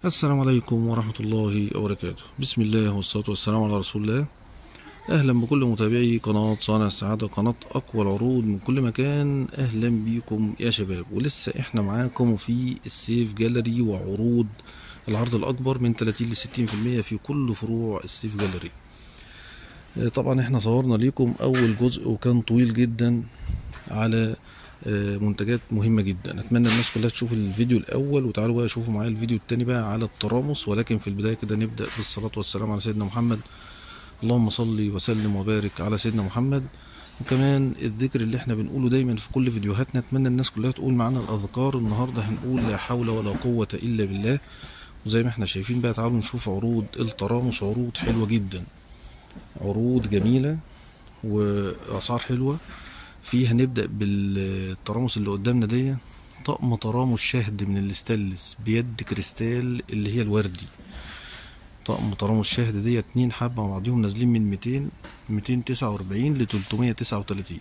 السلام عليكم ورحمة الله وبركاته بسم الله والصلاة والسلام على رسول الله أهلا بكل متابعي قناة صانع السعادة قناة أقوى العروض من كل مكان أهلا بيكم يا شباب ولسه إحنا معاكم في السيف جاليري وعروض العرض الأكبر من 30 ل 60% في كل فروع السيف جاليري آه، طبعا إحنا صورنا ليكم أول جزء وكان طويل جدا على آه، منتجات مهمة جدا اتمنى الناس كلها تشوف الفيديو الاول وتعالوا بقى شوفوا معايا الفيديو التاني بقى على الترامس ولكن في البداية كده نبدأ بالصلاة والسلام على سيدنا محمد اللهم صل وسلم وبارك على سيدنا محمد وكمان الذكر اللي احنا بنقوله دايما في كل فيديوهاتنا اتمنى الناس كلها تقول معانا الاذكار النهارده هنقول لا حول ولا قوة الا بالله وزي ما احنا شايفين بقى تعالوا نشوف عروض الترامس عروض حلوة جدا عروض جميلة واسعار حلوة في هنبدأ بالترامس اللي قدامنا دي طقم ترامس شهد من الاستانلس بيد كريستال اللي هي الوردي طقم ترامس شهد دي اتنين حبة مع بعضيهم نازلين من ميتين ميتين تسعة وأربعين لتلتمية تسعة وتلاتين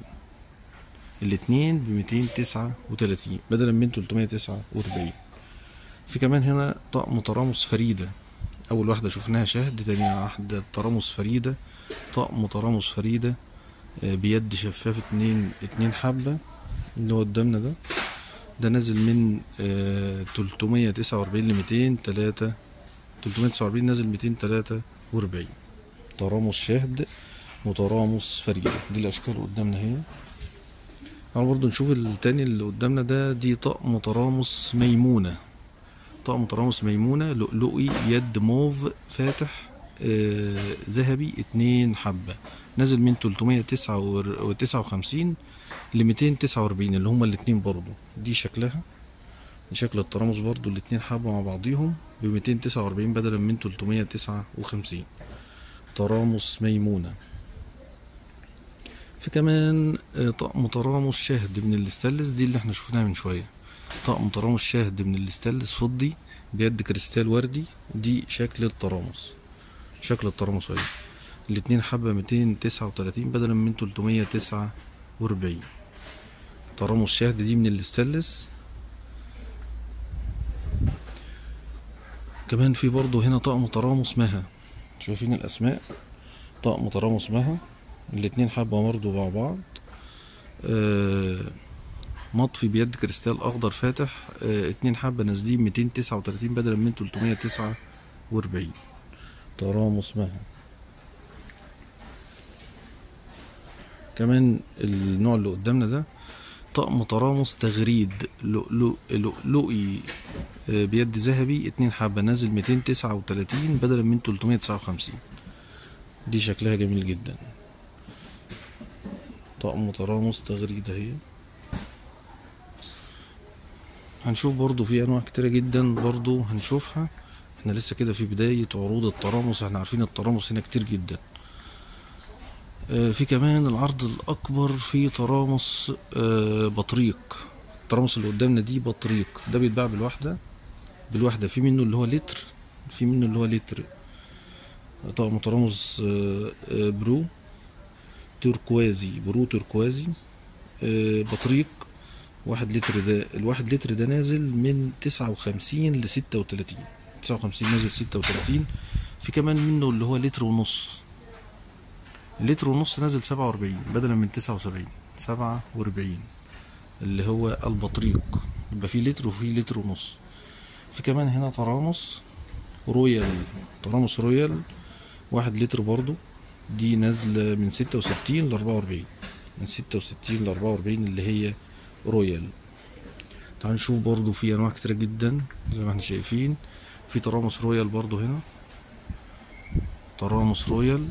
الاتنين بميتين تسعة وتلاتين بدلا من تلتمية تسعة وأربعين في كمان هنا طقم ترامس فريدة أول واحدة شفناها شهد تاني واحدة ترامس فريدة طقم ترامس فريدة آه، بيد شفاف اتنين اتنين حبة اللي هو قدامنا ده ده نازل من تلتمية تسعة وأربعين لميتين تلاتة تلتمية تسعة وأربعين نازل ميتين تلاتة وأربعين ترامس شهد وترامس فريدة دي الأشكال قدامنا هي تعالوا برضو نشوف التاني اللي قدامنا ده دي طقم ترامس ميمونة طقم ترامس ميمونة لؤلؤي يد موف فاتح آه، ذهبي اتنين حبة نازل من تلتمية تسعة وتسعة وخمسين لميتين تسعة وأربعين اللي هما الاتنين برضو دي شكلها دي شكل الترامس برضو الاتنين حبة مع بعضيهم بميتين تسعة وأربعين بدلا من تلتمية تسعة وخمسين ترامس ميمونة في كمان آه، طقم ترامس شاهد من الاستانلس دي اللي احنا شفناها من شوية طقم ترامس شاهد من الاستانلس فضي بيد كريستال وردي دي شكل الترامس شكل الترامس اهي الاتنين حبة ميتين تسعة وتلاتين بدلا من تلتمية تسعة وأربعين ترامس شاهد دي من الاستانلس كمان في برضه هنا طقم ترامس مها شايفين الأسماء طقم ترامس مها الاتنين حبة برضه مع بعض آه مطفي بيد كريستال أخضر فاتح آه اتنين حبة نازلين ميتين تسعة وتلاتين بدلا من تلتمية تسعة وأربعين ترامس مها كمان النوع اللي قدامنا ده طقم ترامس تغريد لؤلؤ- لؤلؤي آه، بيد ذهبي اتنين حبة نازل ميتين تسعة وتلاتين بدلا من تلتمية تسعة وخمسين دي شكلها جميل جدا طقم ترامس تغريد اهي هنشوف برضو في انواع كتيرة جدا برضو هنشوفها احنا لسه كده في بداية عروض الترامس احنا عارفين الترامس هنا كتير جدا آه، في كمان العرض الأكبر في ترامس آه، بطريق الترامس اللي قدامنا دي بطريق ده بيتباع بالواحدة بالواحدة في منه اللي هو لتر في منه اللي هو لتر طقم ترامس آه، آه، برو تركوازي برو تركوازي آه، بطريق واحد لتر ده الواحد لتر ده نازل من تسعة وخمسين لستة وتلاتين تسعة وخمسين نازل ستة وتلاتين في كمان منه اللي هو لتر ونص لتر ونص نازل سبعة وأربعين بدلا من تسعة وسبعين سبعة وأربعين اللي هو البطريق يبقى فيه لتر وفيه لتر ونص في كمان هنا ترامس رويال ترامس رويال واحد لتر برضو دي نازلة من ستة وستين لأربعة وأربعين من ستة وستين لأربعة وأربعين اللي هي رويال تعال نشوف برضو في أنواع كتيرة جدا زي ما احنا شايفين في ترامس رويال برضو هنا ترامس رويال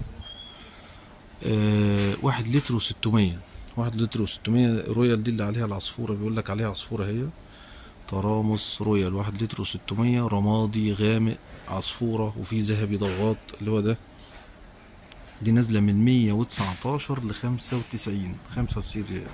آه واحد لتر وستمية واحد لتر وستمية رويال دي اللي عليها العصفورة بيقول لك عليها عصفورة هي ترامس رويال واحد لتر وستمية رمادي غامق عصفورة وفي ذهبي ضغط اللي هو ده دي نازلة من مية وتسعتاشر لخمسة وتسعين خمسة وتسعين ريال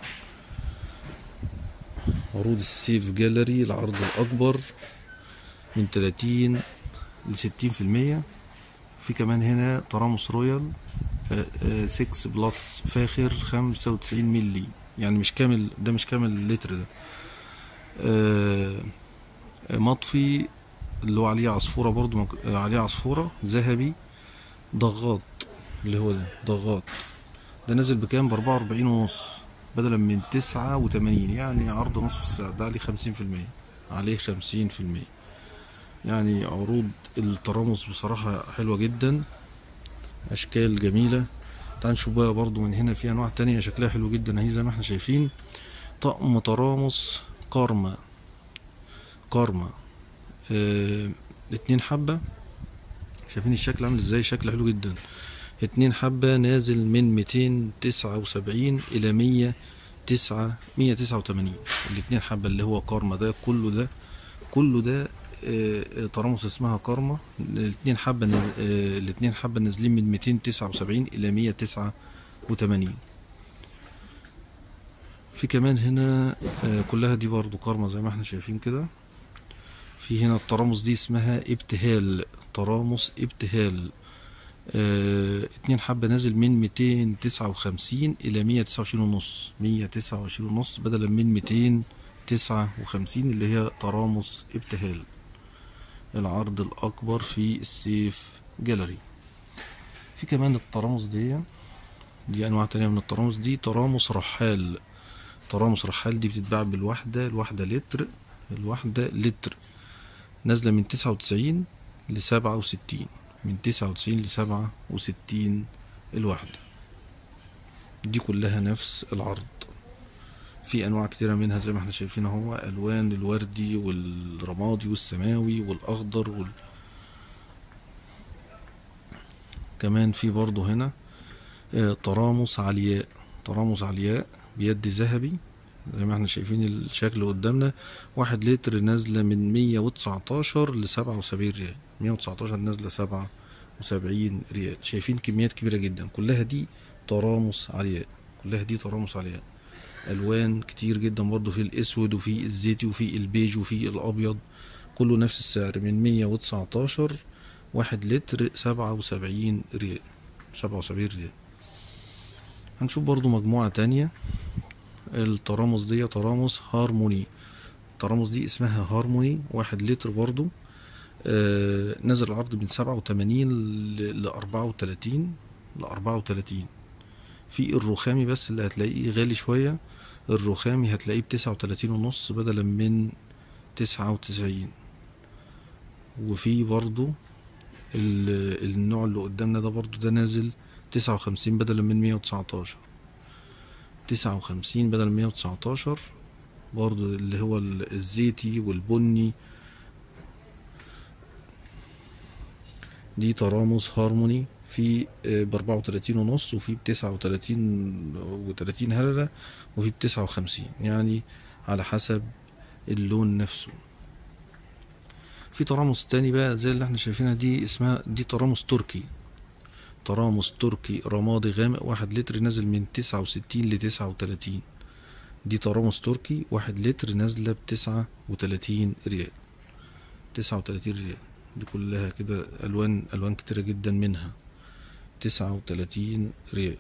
عروض السيف جاليري العرض الأكبر من تلاتين لستين في المية في كمان هنا ترامس رويال 6 بلس فاخر 95 ملي يعني مش كامل ده مش كامل اللتر ده آه، مطفي اللي هو عليه عصفورة برضو مك- آه، عليه عصفورة ذهبي ضغاط اللي هو ده ضغاط ده نازل بكام بأربعة وأربعين ونص بدلا من تسعة وتمانين يعني عرض نصف السعر ده عليه خمسين في المية عليه خمسين في المية يعني عروض الترامس بصراحة حلوة جدا أشكال جميلة تعال نشوف بقى برضو من هنا في أنواع تانية شكلها حلو جدا أهي زي ما احنا شايفين طقم ترامس كارما كارما اه اتنين حبة شايفين الشكل عامل ازاي شكل حلو جدا اتنين حبة نازل من ميتين تسعة وسبعين إلى مية تسعة مية تسعة وتمانين الاتنين حبة اللي هو كارما ده كله ده كله ده آه، آه، ترامس اسمها كارما الاتنين حبة نز- آه، الاتنين حبة نازلين من ميتين تسعة وسبعين إلى مية تسعة وتمانين في كمان هنا آه، كلها دي برضو كارما زي ما احنا شايفين كده في هنا الترامس دي اسمها ابتهال ترامس ابتهال اه اتنين حبة نازل من ميتين تسعة وخمسين إلى مية تسعة وعشرين ونص مية تسعة وعشرين ونص بدلا من ميتين تسعة وخمسين اللي هي ترامس ابتهال العرض الأكبر في السيف جاليري في كمان الترامس دي دي أنواع تانية من الترامس دي ترامس رحال ترامس رحال دي بتتباع بالواحدة الواحدة لتر الواحدة لتر نازلة من تسعة وتسعين لسبعة وستين من تسعة وتسعين لسبعة وستين الواحدة دي كلها نفس العرض في أنواع كتيرة منها زي ما احنا شايفين اهو ألوان الوردي والرمادي والسماوي والأخضر وال... كمان في برضه هنا آه، ترامس علياء ترامس علياء بيد ذهبي زي ما احنا شايفين الشكل قدامنا واحد لتر نازلة من مية وتسعتاشر لسبعة وسبعين ريال مية وتسعتاشر نازلة سبعة وسبعين ريال شايفين كميات كبيرة جدا كلها دي ترامس علياء كلها دي ترامس علياء ألوان كتير جدا برضو في الأسود وفي الزيتي وفي البيج وفي الأبيض كله نفس السعر من مية وتسعتاشر واحد لتر سبعة وسبعين ريال سبعة وسبعين ريال هنشوف برضو مجموعة تانية الترامس دي ترامس هارموني الترامس دي اسمها هارموني واحد لتر برضو آه نزل العرض من سبعة وتمانين لأربعة وتلاتين لأربعة وتلاتين في الرخامي بس اللي هتلاقيه غالي شوية الرخامي هتلاقيه بتسعة وتلاتين ونص بدلا من تسعة وتسعين وفي برضو ال- النوع اللي قدامنا ده برضو ده نازل تسعة وخمسين بدلا من مية وتسعتاشر تسعة وخمسين بدل مية وتسعتاشر برضو اللي هو ال- الزيتي والبني دي ترامس هارموني في بأربعة وتلاتين ونص وفي بتسعة وتلاتين وتلاتين هللة وفي بتسعة وخمسين يعني على حسب اللون نفسه في ترامس تاني بقى زي اللي احنا شايفينها دي اسمها دي ترامس تركي ترامس تركي رمادي غامق واحد لتر نازل من تسعة وستين لتسعة وتلاتين دي ترامس تركي واحد لتر نازلة بتسعة وتلاتين ريال تسعة وتلاتين ريال دي كلها كده ألوان ألوان كتيرة جدا منها تسعة وتلاتين ريال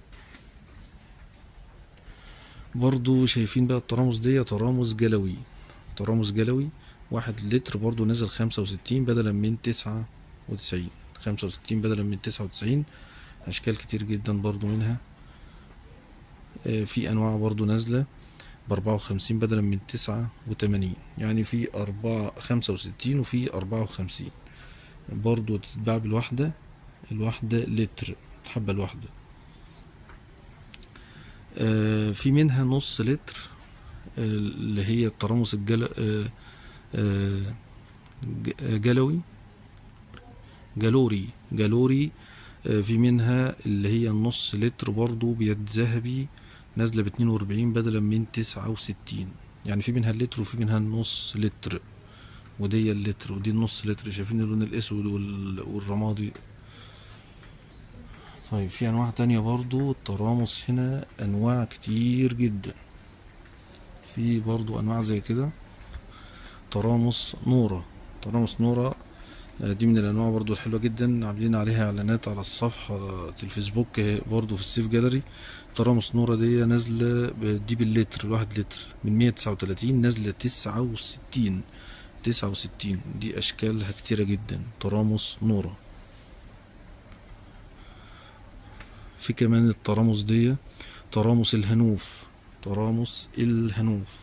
برضو شايفين بقى الترامس دي ترامس جلوي ترامس جلوي واحد لتر برضو نزل خمسة وستين بدلا من تسعة وتسعين خمسة وستين بدلا من تسعة وتسعين أشكال كتير جدا برضو منها آه، في أنواع برضو نازلة بأربعة وخمسين بدلا من تسعة وتمانين يعني في أربعة خمسة وستين وفي أربعة وخمسين برضو تتباع بالواحدة الواحدة لتر الحبة الواحدة آه، في منها نص لتر آه، اللي هي الترامس الجل آه، آه، ج- جلوي جالوري جالوري آه، في منها اللي هي النص لتر برضو بيد ذهبي نازلة باتنين وأربعين بدلا من تسعة وستين يعني في منها اللتر وفي منها النص لتر ودي اللتر ودي النص لتر شايفين اللون الأسود وال- والرمادي طيب في أنواع تانية برضو الترامس هنا أنواع كتير جدا في برضو أنواع زي كده ترامس نورة ترامس نورة آه، دي من الانواع برضو الحلوه جدا عاملين عليها اعلانات على الصفحه الفيسبوك آه، برضو في السيف جاليري ترامس نورة دي نازله ب- دي باللتر الواحد لتر من 139 نازله 69 تسعة وستين دي أشكالها كتيرة جدا ترامس نورة في كمان الترامس دي ترامس الهنوف ترامس الهنوف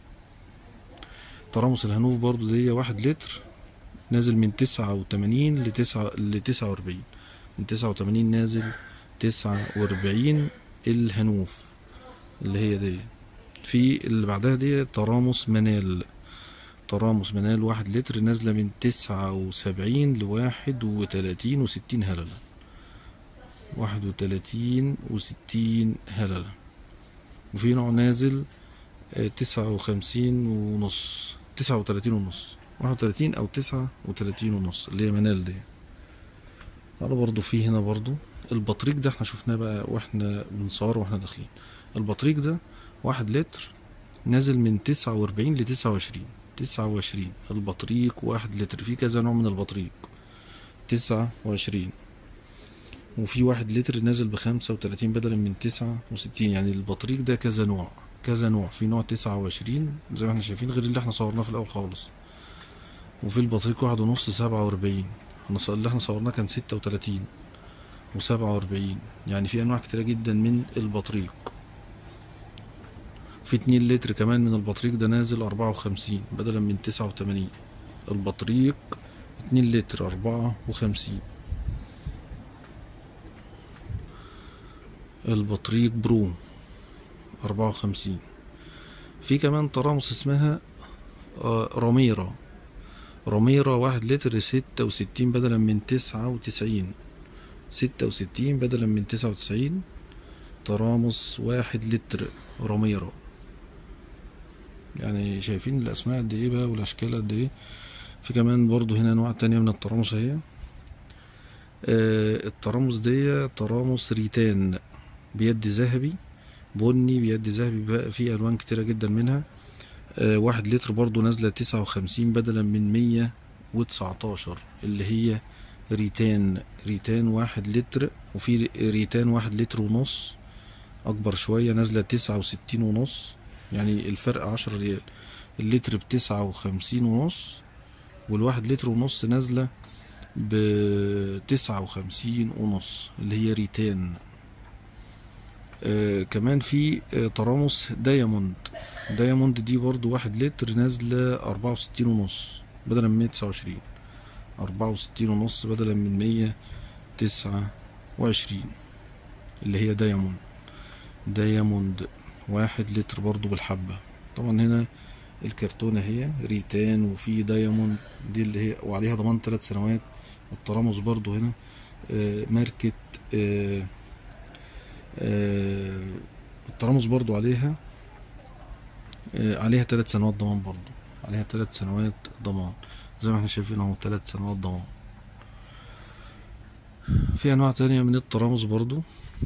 ترامس الهنوف برضو دي واحد لتر نازل من تسعة وتمانين لتسعة لتسعة وأربعين من تسعة وتمانين نازل تسعة وأربعين الهنوف اللي هي دي في اللي بعدها دي ترامس منال ترامس منال واحد لتر نازلة من تسعة وسبعين لواحد وتلاتين وستين هللة واحد وتلاتين وستين هللة وفي نوع نازل آه، تسعة وخمسين ونص تسعة وتلاتين ونص واحد وتلاتين أو تسعة وتلاتين ونص اللي هي منال دي تعالوا برضو في هنا برضو البطريق ده احنا شفناه بقى واحنا بنصور واحنا داخلين البطريق ده واحد لتر نازل من تسعة وأربعين لتسعة وعشرين تسعة وعشرين البطريق واحد لتر في كذا نوع من البطريق تسعة وعشرين وفي واحد لتر نازل بخمسة وتلاتين بدلا من تسعة وستين يعني البطريق ده كذا نوع كذا نوع في نوع تسعة وعشرين زي ما احنا شايفين غير اللي احنا صورناه في الأول خالص وفي البطريق واحد ونص سبعة وأربعين اللي احنا صورناه كان ستة وتلاتين وسبعة وأربعين يعني في أنواع كتيرة جدا من البطريق في اتنين لتر كمان من البطريق ده نازل أربعة وخمسين بدلا من تسعة وتمانين البطريق اتنين لتر أربعة وخمسين البطريق برو أربعة وخمسين في كمان ترامس اسمها آه، رميرة رميرة واحد لتر ستة وستين بدلا من تسعة وتسعين ستة وستين بدلا من تسعة وتسعين ترامس واحد لتر رميرة يعني شايفين الأسماء قد إيه بقى والأشكال قد إيه في كمان برضو هنا أنواع تانية من الترامس أهي آه الترامس دي ترامس ريتان بيد ذهبي بني بيد ذهبي بقى في ألوان كتيرة جدا منها آه واحد لتر برضو نازلة تسعة وخمسين بدلا من مية وتسعتاشر اللي هي ريتان ريتان واحد لتر وفي ريتان واحد لتر ونص أكبر شوية نازلة تسعة وستين ونص يعني الفرق عشرة ريال اللتر بتسعة وخمسين ونص والواحد لتر ونص نازلة بتسعة وخمسين ونص اللي هي ريتان آه كمان في آه ترامس دايموند دايموند دي برضو واحد لتر نازلة أربعة وستين ونص بدلا من مية تسعة وعشرين أربعة وستين ونص بدلا من مية تسعة وعشرين اللي هي دايموند دايموند واحد لتر برضو بالحبة طبعا هنا الكرتونة هي ريتان وفي دايموند دي اللي هي وعليها ضمان ثلاث سنوات والترامس برضو هنا آه ماركة آه آه الترامس برضو عليها آه عليها ثلاث سنوات ضمان برضو عليها ثلاث سنوات ضمان زي ما احنا شايفين اهو ثلاث سنوات ضمان في انواع تانية من الترامس برضو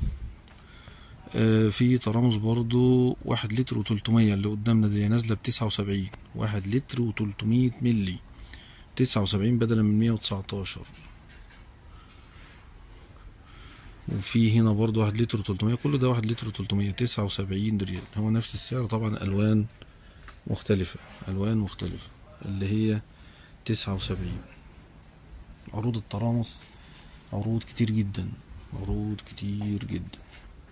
آه في ترامس برضو واحد لتر وتلتمية اللي قدامنا دي نازلة بتسعة وسبعين واحد لتر وتلتمية ملي تسعة وسبعين بدلا من مية وتسعتاشر وفي هنا برضو واحد لتر وتلتمية كل ده واحد لتر وتلتمية تسعة وسبعين ريال هو نفس السعر طبعا ألوان مختلفة ألوان مختلفة اللي هي تسعة وسبعين عروض الترامس عروض كتير جدا عروض كتير جدا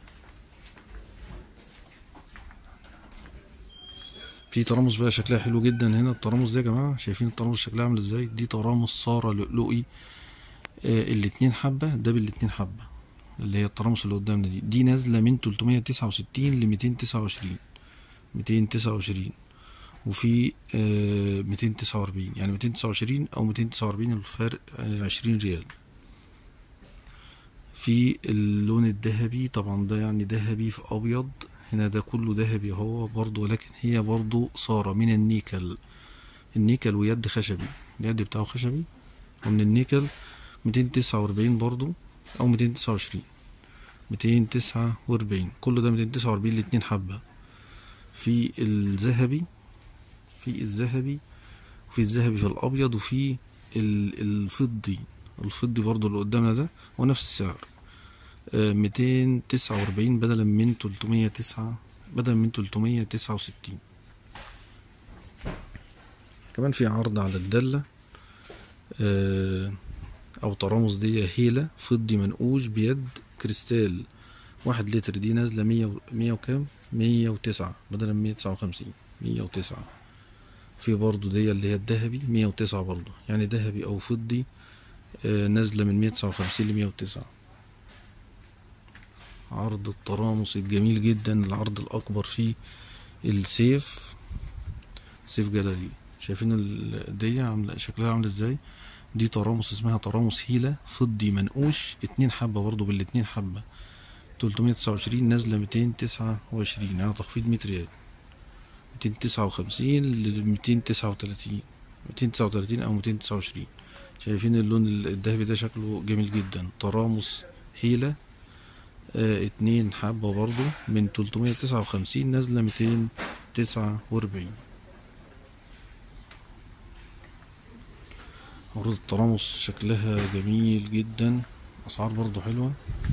في ترامس بقى شكلها حلو جدا هنا الترامس دي يا جماعة شايفين الترامس شكلها عامل ازاي دي ترامس سارة لؤلؤي آه الاتنين حبة ده بالاتنين حبة اللي هي الترامس اللي قدامنا دي دي نازلة من تلتمية تسعة وستين لميتين تسعة وعشرين ميتين تسعة وعشرين وفي ميتين تسعة وأربعين يعني ميتين تسعة وعشرين أو ميتين تسعة وأربعين الفرق عشرين ريال في اللون الذهبي طبعا ده يعني ذهبي في أبيض هنا ده كله ذهبي هو برضو ولكن هي برضو صارة من النيكل النيكل ويد خشبي اليد بتاعه خشبي ومن النيكل ميتين تسعة وأربعين برضو أو ميتين تسعة وعشرين ميتين تسعة وأربعين كل ده ميتين تسعة وأربعين الاتنين حبة في الذهبي في الذهبي وفي الذهبي في الأبيض وفي الفضي الفضي برضو اللي قدامنا ده هو نفس السعر ميتين تسعة وأربعين بدلا من تلتمية تسعة بدلا من تلتمية تسعة وستين كمان في عرض على الدلة آه، او ترامس دي هيلة فضي منقوش بيد كريستال واحد لتر دي نازلة مية و- مية وكام مية وتسعة بدلا من مية تسعة وخمسين مية وتسعة في برضو دي اللي هي الذهبي مية وتسعة برضو يعني ذهبي او فضي آه، نازلة من مية تسعة وخمسين لمية وتسعة عرض الترامس الجميل جدا العرض الأكبر فيه السيف سيف جاليري شايفين ال- دي عاملة شكلها عامل ازاي دي ترامس اسمها ترامس هيلة فضي منقوش اتنين حبة برضو بالاتنين حبة تلتمية تسعة وعشرين نازلة ميتين تسعة وعشرين يعني تخفيض مية ريال ميتين تسعة وخمسين لميتين تسعة وتلاتين ميتين تسعة وتلاتين أو ميتين تسعة وعشرين شايفين اللون الذهبي ده شكله جميل جدا ترامس هيلة آه اتنين حبة برضو من تلتمية تسعة وخمسين نازلة ميتين تسعة وأربعين عروض الترامس شكلها جميل جدا أسعار برضو حلوة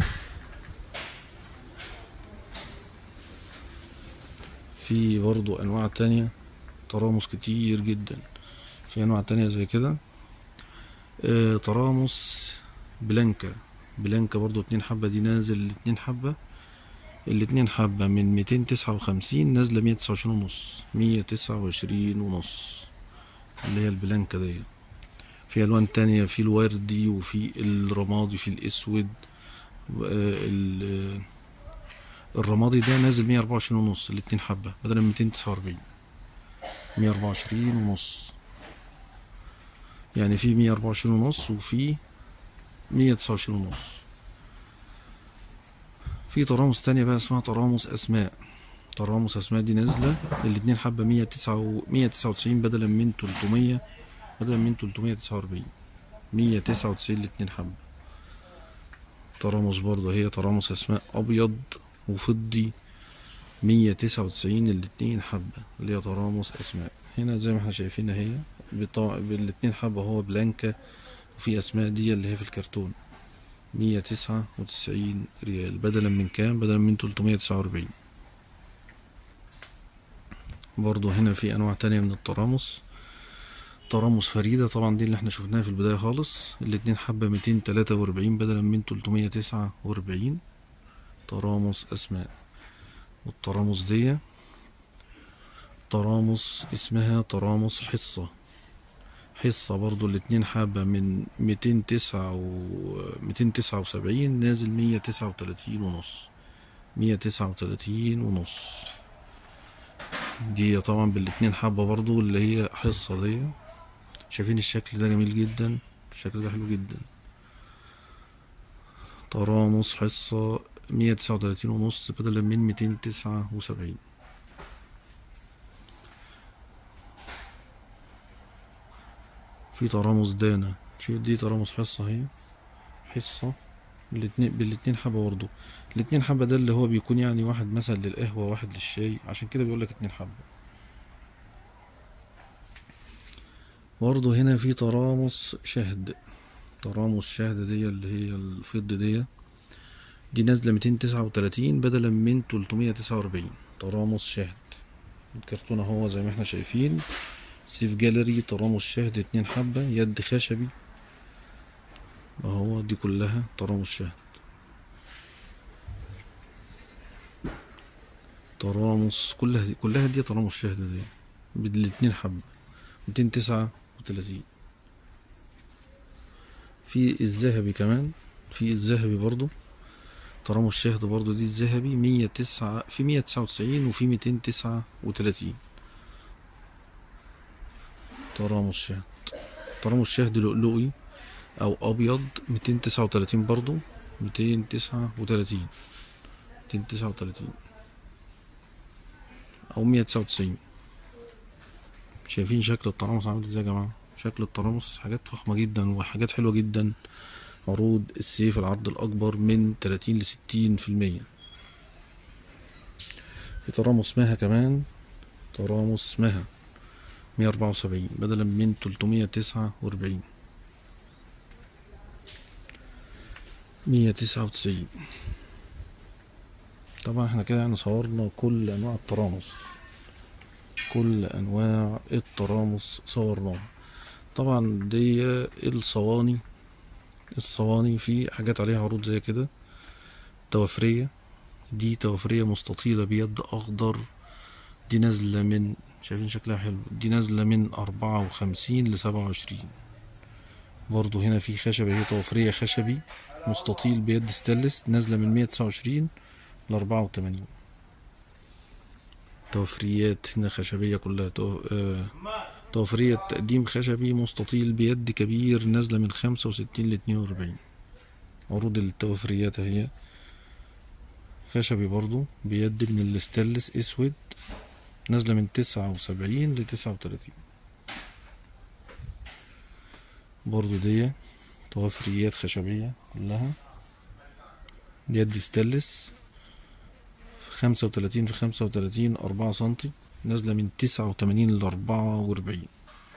في برضو أنواع تانية ترامس كتير جدا في أنواع تانية زي كده آه ترامس بلانكا بلانكا برضو اتنين حبة دي نازل الاتنين حبة الاتنين حبة من ميتين تسعة وخمسين نازلة مية تسعة وعشرين ونص مية تسعة وعشرين ونص اللي هي البلانكا دي في ألوان تانية في الوردي وفي الرمادي في الأسود و- آه، ال- آه، الرمادي ده نازل مية أربعة وعشرين ونص الاتنين حبة بدل من ميتين تسعة وأربعين مية أربعة وعشرين ونص يعني في مية أربعة وعشرين ونص وفي مية تسعة وعشرين ونص في ترامس تانية بقى اسمها ترامس أسماء ترامس أسماء دي نازلة الاتنين حبة مية تسعة و مية تسعة وتسعين بدلا من تلتمية بدلا من تلتمية تسعة وأربعين مية تسعة وتسعين الاتنين حبة ترامس برضه هي ترامس أسماء أبيض وفضي مية تسعة وتسعين الاتنين حبة اللي هي ترامس أسماء هنا زي ما احنا شايفين اهي بطا... بالاتنين حبة هو بلانكا وفي أسماء دي اللي هي في الكرتون مية تسعة وتسعين ريال بدلا من كام بدلا من تلتمية تسعة وأربعين برضو هنا في أنواع تانية من الترامس ترامس فريدة طبعا دي اللي احنا شفناها في البداية خالص الاتنين حبة ميتين تلاتة وأربعين بدلا من تلتمية تسعة وأربعين ترامس أسماء والترامس دي ترامس اسمها ترامس حصة حصة برضو الاتنين حبة من ميتين تسعة و ميتين تسعة وسبعين نازل مية تسعة وتلاتين ونص مية تسعة وتلاتين ونص دي طبعا بالاتنين حبة برضو اللي هي حصة دي شايفين الشكل ده جميل جدا الشكل ده حلو جدا ترامس حصة مية تسعة وتلاتين ونص بدلا من ميتين تسعة وسبعين في ترامس دانا شوف دي ترامس حصة اهي حصة الاتنين بالاتنين حبة برضه الاتنين حبة ده اللي هو بيكون يعني واحد مثلا للقهوة واحد للشاي عشان كده بيقولك اتنين حبة برضه هنا في ترامس شهد ترامس شهد دي اللي هي الفض دي دي نازلة ميتين تسعة وتلاتين بدلا من تلتمية تسعة وأربعين ترامس شهد الكرتون اهو زي ما احنا شايفين سيف جاليري ترامس شهد اتنين حبة يد خشبي اهو دي كلها ترامس شهد ترامس كلها دي كلها دي ترامس شهد دي بالاتنين حبة ميتين تسعة وتلاتين في الذهبي كمان في الذهبي برضو ترامس شهد برضو دي الذهبي مية تسعة في مية تسعة وتسعين وفي ميتين تسعة وتلاتين ترامس شهد ترامس شهد لؤلؤي او ابيض ميتين تسعة وتلاتين برضو ميتين تسعة وتلاتين ميتين تسعة وتلاتين او مية تسعة وتسعين شايفين شكل الترامس عامل ازاي يا جماعة شكل الترامس حاجات فخمة جدا وحاجات حلوة جدا عروض السيف العرض الأكبر من تلاتين لستين في المية في ترامس مها كمان ترامس مها مية أربعة وسبعين بدلا من تلتمية تسعة وأربعين مية تسعة وتسعين طبعا احنا كده يعني صورنا كل أنواع الترامس كل انواع الترامس صورناها طبعا دي الصواني الصواني في حاجات عليها عروض زي كده توافرية دي توافرية مستطيلة بيد أخضر دي نازلة من شايفين شكلها حلو دي نازلة من أربعة وخمسين لسبعة وعشرين برضو هنا في خشبة هي توافرية خشبي مستطيل بيد ستانلس نازلة من مية تسعة وعشرين لأربعة وتمانين توفريات هنا خشبية كلها تو... آه... توفرية تقديم خشبي مستطيل بيد كبير نازلة من خمسة وستين لاتنين وأربعين عروض التوفريات اهي خشبي برضو بيد من الستانلس اسود نازلة من تسعة وسبعين لتسعة وتلاتين برضو دي توفريات خشبية كلها يد ستانلس خمسة وتلاتين في خمسة وتلاتين أربعة سنتي نازلة من تسعة وتمانين لأربعة وأربعين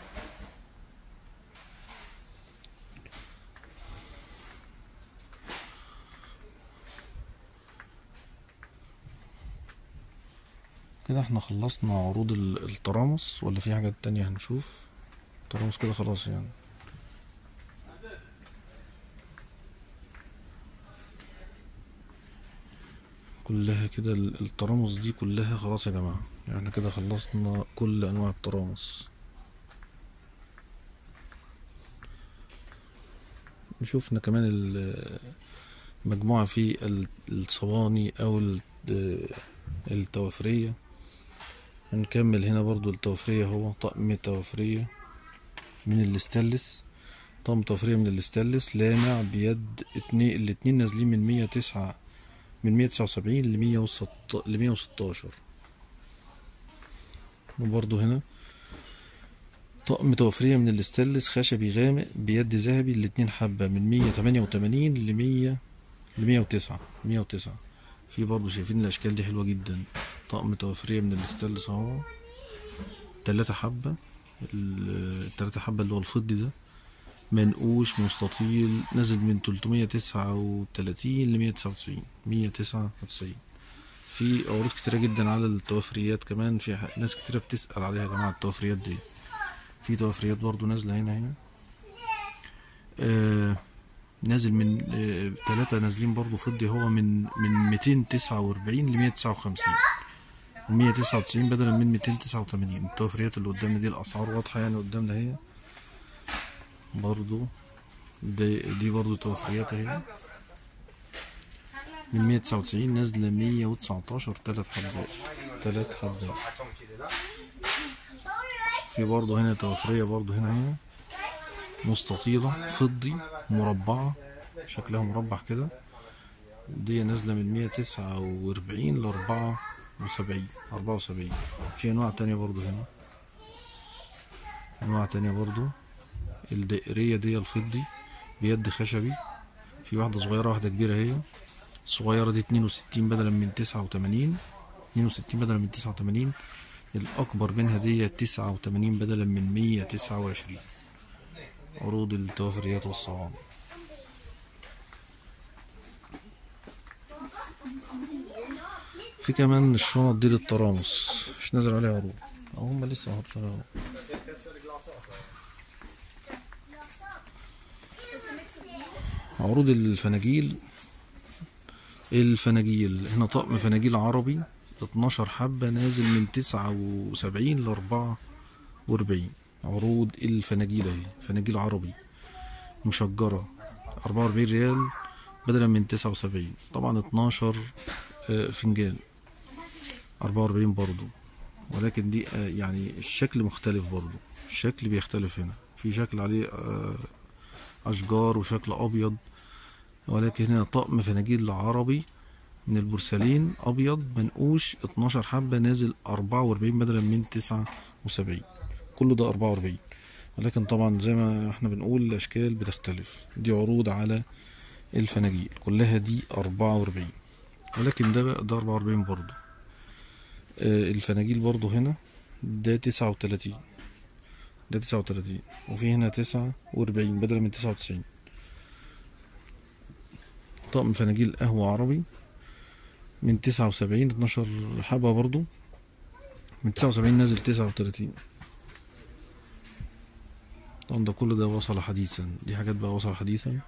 كده احنا خلصنا عروض ال- الترامس ولا في حاجات تانية هنشوف الترامس كده خلاص يعني كلها كده ال- الترامس دي كلها خلاص يا جماعة يعني احنا كده خلصنا كل انواع الترامس شوفنا كمان ال- مجموعة في ال- الصواني او ال- التوافرية هنكمل هنا برضو التوفرية هو طقم توفرية من الاستانلس طقم توفرية من الاستانلس لامع بيد اتنين الاتنين نازلين من مية تسعة من مية تسعة وسبعين لمية وست لمية وستاشر وبرضو هنا طقم توفرية من الاستانلس خشبي غامق بيد ذهبي الاتنين حبة من مية تمانية وتمانين لمية لمية وتسعة مية وتسعة في برضو شايفين الأشكال دي حلوة جدا طقم توفرية من الاستانلس اهو تلاتة حبة ال- التلاتة حبة اللي هو الفضي ده منقوش مستطيل نازل من تلتمية تسعة وتلاتين لمية تسعة وتسعين مية تسعة وتسعين في عروض كتيرة جدا على التوفريات كمان في ح- ناس كتيرة بتسأل عليها يا جماعة التوفريات دي في توفريات برضو نازلة هنا هنا آه نازل من آه تلاتة نازلين برضو فضي هو من من ميتين تسعة وأربعين لمية تسعة وخمسين ومية تسعة وتسعين بدلا من ميتين تسعة وتمانين التوفريات اللي قدامنا دي الأسعار واضحة يعني قدامنا هي برضو دي, دي برضو توفريات اهي من مية تسعة وتسعين نازلة مية وتسعتاشر تلات حبات تلات حبات في برضو هنا توفرية برضو هنا هنا مستطيلة فضي مربعة شكلها مربع كده دي نازلة من مية تسعة وأربعين لأربعة وسبعين أربعة وسبعين في أنواع تانية برضو هنا أنواع تانية برضو الدائرية دي الفضي بيد خشبي في واحدة صغيرة واحدة كبيرة هي الصغيرة دي اتنين وستين بدلا من تسعة وتمانين اتنين وستين بدلا من تسعة وتمانين الأكبر منها دي تسعة وتمانين بدلا من مية تسعة وعشرين عروض التوفريات والصوامع في كمان الشنط دي للترامس مش نازل عليها عروض أو هم لسه ما حطوش عليها عروض عروض الفناجيل الفناجيل هنا طقم فناجيل عربي 12 حبة نازل من 79 ل 44 عروض الفناجيل اهي فناجيل عربي مشجرة 44 ريال بدلا من 79 طبعا 12 آه، فنجان 44 برضو ولكن دي آه، يعني الشكل مختلف برضو الشكل بيختلف هنا في شكل عليه آه، أشجار وشكل أبيض ولكن هنا طقم فناجيل عربي من البورسلين أبيض منقوش 12 حبة نازل 44 بدلا من 79 كله ده 44 ولكن طبعا زي ما احنا بنقول الأشكال بتختلف دي عروض على الفناجيل كلها دي 44 ولكن ده بقى ده 44 برضو آه، الفناجيل برضو هنا ده 39 ده 39 وفي هنا 49 بدلا من 99 طقم فناجيل قهوة عربي من 79 12 حبة برضو من تسعة وسبعين نازل تسعة وتلاتين طبعا ده كل ده وصل حديثا دي حاجات بقى وصل حديثا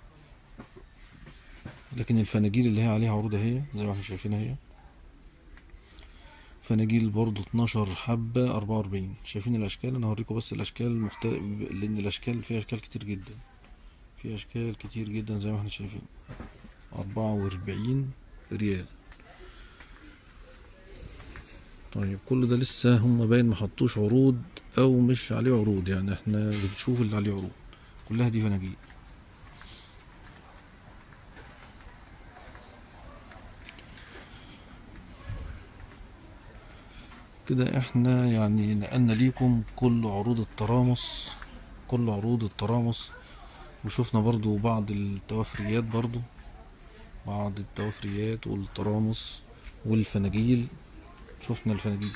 لكن الفناجيل اللي هي عليها عروض اهي زي ما احنا شايفينها هي فناجيل برضو 12 حبة 44 شايفين الأشكال أنا هوريكم بس الأشكال مختلف لأن الأشكال فيها أشكال كتير جدا في أشكال كتير جدا زي ما احنا شايفين 44 ريال طيب كل ده لسه هم باين ما حطوش عروض او مش عليه عروض يعني احنا بنشوف اللي عليه عروض كلها دي فناجيل كده احنا يعني نقلنا ليكم كل عروض الترامس كل عروض الترامس وشفنا برضو بعض التوافريات برضو بعض التوافريات والترامس والفناجيل شفنا الفناجيل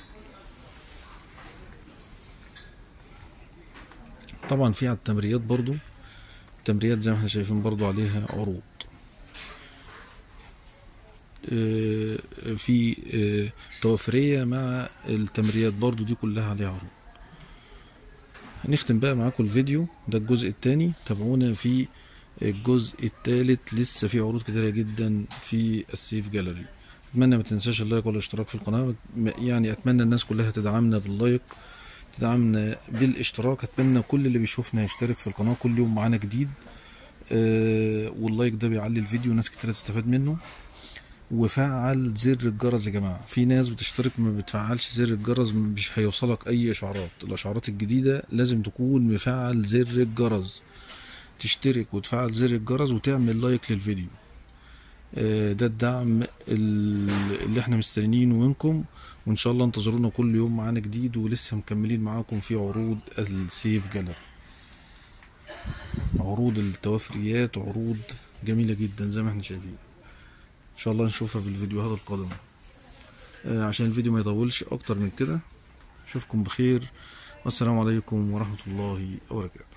طبعا في على التمريات برضو التمريات زي ما احنا شايفين برضو عليها عروض آه، في آه، توافرية مع التمريات برضو دي كلها عليها عروض هنختم بقى معاكم الفيديو ده الجزء التاني تابعونا في الجزء التالت لسه في عروض كتيرة جدا في السيف جاليري اتمنى ما تنساش اللايك والاشتراك في القناة يعني اتمنى الناس كلها تدعمنا باللايك تدعمنا بالاشتراك اتمنى كل اللي بيشوفنا يشترك في القناة كل يوم معانا جديد آه واللايك ده بيعلي الفيديو ناس كتير تستفاد منه وفعل زر الجرس يا جماعة في ناس بتشترك ما بتفعلش زر الجرس مش هيوصلك اي اشعارات الاشعارات الجديدة لازم تكون مفعل زر الجرس تشترك وتفعل زر الجرس وتعمل لايك للفيديو آه، ده الدعم ال- اللي احنا مستنيينه منكم وان شاء الله انتظرونا كل يوم معانا جديد ولسه مكملين معاكم في عروض السيف جاليري عروض التوافريات عروض جميلة جدا زي ما احنا شايفين ان شاء الله نشوفها في الفيديوهات القادمة آه، عشان الفيديو ما يطولش اكتر من كده اشوفكم بخير والسلام عليكم ورحمة الله وبركاته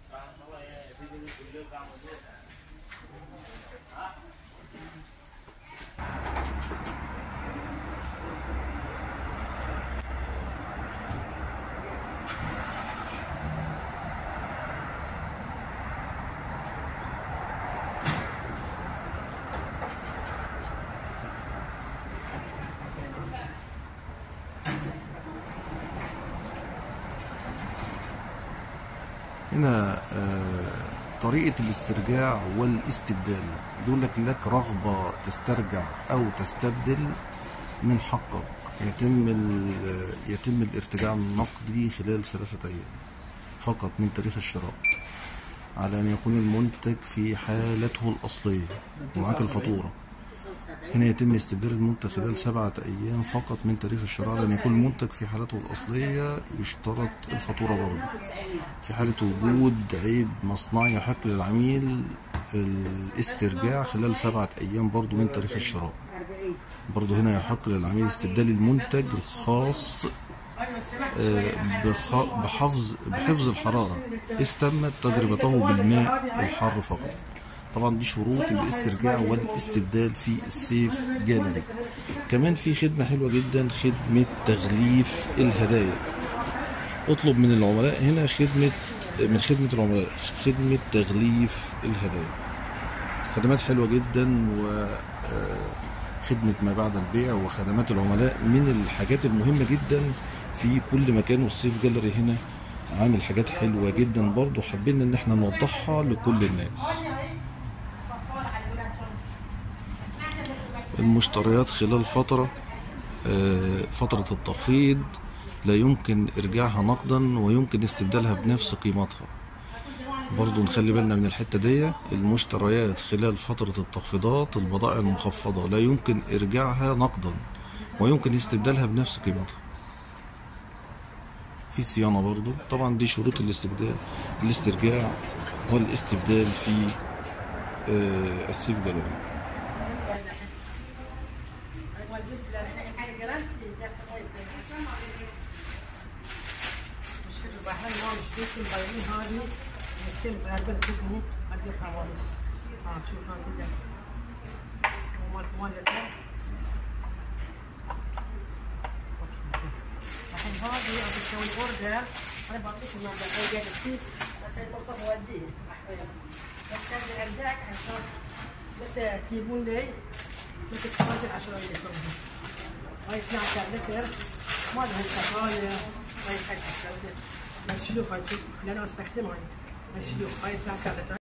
هنا آه، طريقة الاسترجاع والاستبدال بيقول لك لك رغبة تسترجع أو تستبدل من حقك يتم ال- يتم الارتجاع النقدي خلال ثلاثة أيام فقط من تاريخ الشراء على أن يكون المنتج في حالته الأصلية ومعاك الفاتورة هنا يتم استبدال المنتج خلال سبعة أيام فقط من تاريخ الشراء لأن يكون المنتج في حالته الأصلية يشترط الفاتورة برضه في حالة وجود عيب مصنعي يحق للعميل الاسترجاع خلال سبعة أيام برضو من تاريخ الشراء برضو هنا يحق للعميل استبدال المنتج الخاص آه، بخ- بحفظ بحفظ الحرارة إذ تمت تجربته بالماء الحار فقط طبعا دي شروط الاسترجاع والاستبدال في السيف جاليري كمان في خدمة حلوة جدا خدمة تغليف الهدايا اطلب من العملاء هنا خدمة من خدمة العملاء خدمة تغليف الهدايا خدمات حلوة جدا و آه، خدمة ما بعد البيع وخدمات العملاء من الحاجات المهمة جدا في كل مكان والسيف جاليري هنا عامل حاجات حلوة جدا برضو حابين ان احنا نوضحها لكل الناس المشتريات خلال فترة آه، فترة التخفيض لا يمكن إرجاعها نقدا ويمكن استبدالها بنفس قيمتها برضو نخلي بالنا من الحتة دي المشتريات خلال فترة التخفيضات البضائع المخفضة لا يمكن إرجاعها نقدا ويمكن استبدالها بنفس قيمتها في صيانة برضو طبعا دي شروط الاستبدال الاسترجاع والاستبدال في آه، السيف جاليري البحرين ما مش بيت البيضين هذه مستلم هذا تبني هذه حوالس ها شوف ها كده ومال مال ده اوكي الحين هذه ابو تسوي اوردر انا بعطيك المبلغ هي جالسين بس هي النقطه بوديه بس هذا عندك عشان متى تجيبون لي متى تحتاج العشرة لتر هاي 12 لتر ما لها شغاله هاي حق بس شلوف هاي شوف لان استخدمها هاي شلوف هاي 12 لتر